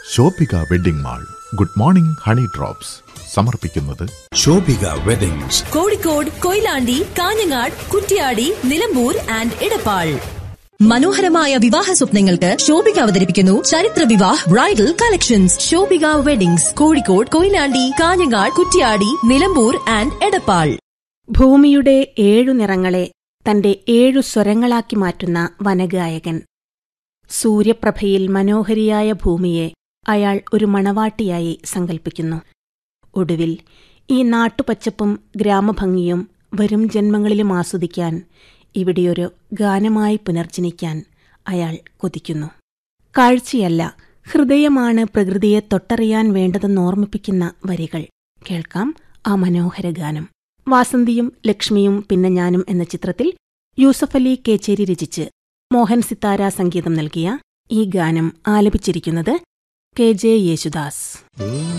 Shobhika wedding mall good morning honey drops സമർപ്പിക്കുന്നത് Shobhika weddings Kozhikode Koyilandy Kanhangad Kuttiady Nilambur and Edappal മനോഹരമായ വിവാഹ സ്വപ്നങ്ങൾക്ക് ശോഭിക അവതരിപ്പിക്കുന്നു Charithra Vivah bridal collections Shobhika weddings Kozhikode Koyilandy Kanhangad Kuttiady Nilambur and Edappal ഭൂമിയുടെ ഏഴു നിറങ്ങളെ തന്റെ ഏഴു സ്വരങ്ങളാക്കി മാറ്റുന്ന വനഗായകൻ സൂര്യപ്രഭയിൽ മനോഹരിയായ ഭൂമിയെ അയാൾ ഒരു മണവാട്ടിയായി സങ്കൽപ്പിക്കുന്നു ഒടുവിൽ ഈ നാട്ടുപച്ചപ്പും ഗ്രാമഭംഗിയും വരും ജന്മങ്ങളിലും ആസ്വദിക്കാൻ ഇവിടെയൊരു ഗാനമായി പുനർജനിക്കാൻ അയാൾ കൊതിക്കുന്നു കാഴ്ചയല്ല ഹൃദയമാണ് പ്രകൃതിയെ തൊട്ടറിയാൻ വേണ്ടതെന്ന് ഓർമ്മിപ്പിക്കുന്ന വരികൾ കേൾക്കാം ആ മനോഹര ഗാനം വാസന്തിയും ലക്ഷ്മിയും പിന്നെ ഞാനും എന്ന ചിത്രത്തിൽ യൂസഫ് അലി കേച്ചേരി രചിച്ച് മോഹൻ സിത്താര സംഗീതം നൽകിയ ഈ ഗാനം ആലപിച്ചിരിക്കുന്നത് കെ ജെ യേശുദാസ്